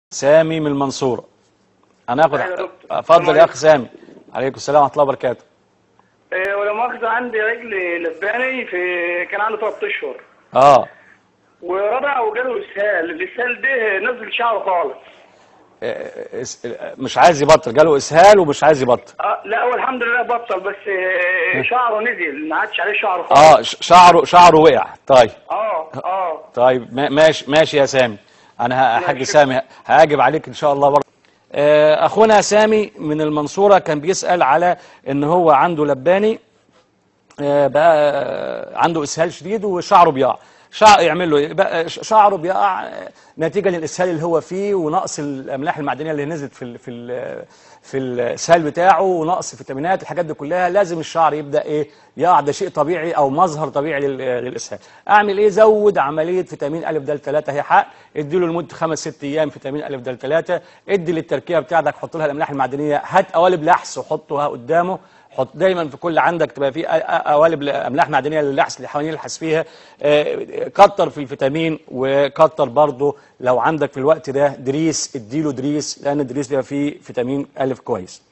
سامي من المنصورة هناخد أيوة يا دكتور. اتفضل يا اخ سامي عليكم السلام ورحمة الله وبركاته إيه، ولا مؤاخذة عندي رجل لباني في كان عنده ثلاث اشهر اه ورضع وجاله اسهال الاسهال ده نزل شعره خالص إيه، إس- مش عايز يبطل جاله اسهال ومش عايز يبطل آه لا هو الحمد لله بطل بس آه، شعره نزل ما عادش عليه شعر خالص اه ش- شعره شعره وقع طيب اه اه طيب ما- ماشي ماشي يا سامي انا ه- حاج شكرا. سامي هاجب عليك ان شاء الله برضه آه، اخونا سامي من المنصورة كان بيسأل على ان هو عنده لباني آه، بقى آه، عنده اسهال شديد وشعره بيقع شعر يعمل له إيه؟ بقى ش- شعره بيقع آه، نتيجه للاسهال اللي هو فيه ونقص الاملاح المعدنيه اللي نزلت في ال في ال في الاسهال بتاعه ونقص الفيتامينات الحاجات دي كلها لازم الشعر يبدا ايه يقع ده شيء طبيعي او مظهر طبيعي لل- للاسهال اعمل ايه زود عمليه فيتامين ا د 3 هي حق ادي له لمده خمس ست ايام فيتامين ا د 3 ادي للتركيبه بتاعتك حط لها الاملاح المعدنيه هات قوالب لحس وحطها قدامه حط دايما في كل عندك تبقى في أ- أ- قوالب املاح معدنيه للحس اللي حوالين يلحس فيها آه، كتر في الفيتامين وكتر برضه لو عندك في الوقت ده دريس اديله دريس لان الدريس بيبقى فيه فيتامين الف كويس